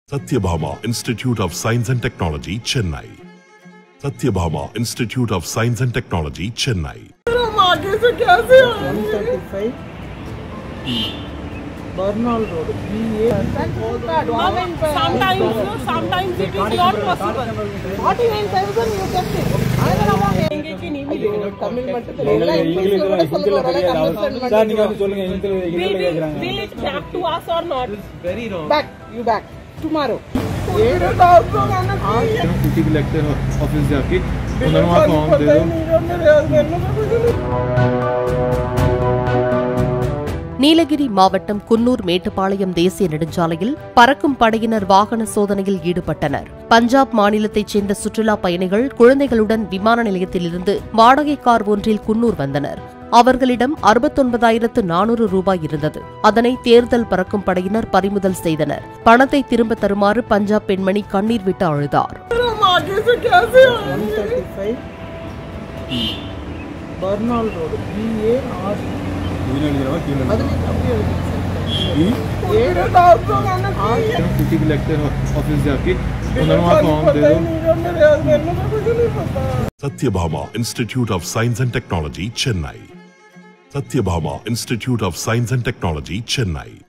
Satyabhama Institute of Science and Technology, Chennai. Satyabhama Institute of Science and Technology, Chennai. हम आगे से कैसे one thirty five Burnol road B A sometimes sometimes it is not possible 49000 you kept it another amount कहेंगे कि नहीं मिलेगा तमिल மட்டும் தெரியல இங்கிலீஷ்ல கூட சொல்லுங்க ஓரளவுக்கு understand சார் நீங்க வந்து சொல்லுங்க ஹிந்தில will ஹிந்தில will கேக்குறாங்க will it back to us or not very wrong back you back tomorrow मेरे दोस्त लोग आना चाहिए किसी भी लगते हैं ऑफिस जाके उन्होंने वहाँ फॉर्म दे दो मेरे हस्बैंड ने कुछ नहीं நீலகிரி மாவட்டம் குன்னூர் மேட்டுப்பாளையம் தேசிய நெடுஞ்சாலையில் பறக்கும் படையினர் வாகன சோதனையில் ஈடுபட்டனர் பஞ்சாப் மாநிலத்தைச் சேர்ந்த சுற்றுலா பயணிகள் குழந்தைகளுடன் விமான நிலையத்திலிருந்து வாடகை கார் ஒன்றில் குன்னூர் வந்தனர் அவர்களிடம் அறுபத்தொன்பதாயிரத்து நானூறு ரூபாய் இருந்தது அதனை தேர்தல் பறக்கும் படையினர் பறிமுதல் செய்தனர் பணத்தை திரும்ப தருமாறு பஞ்சாப் பெண்மணி கண்ணீர் விட்டு அழுதார் हम आगे से कैसे one thirty five Burnol road B A R அதுலேயும் அப்படியே எழுதி मेरे दोस्त लोग आना चाहिए किसी भी लगते हैं ऑफिस जाके उन्होंने वहाँ फॉर्म दे दो मेरे हस्बैंड ने कुछ नहीं पता Satyabhama Institute of Science and Technology, Chennai. Satyabhama Institute of Science and Technology, Chennai.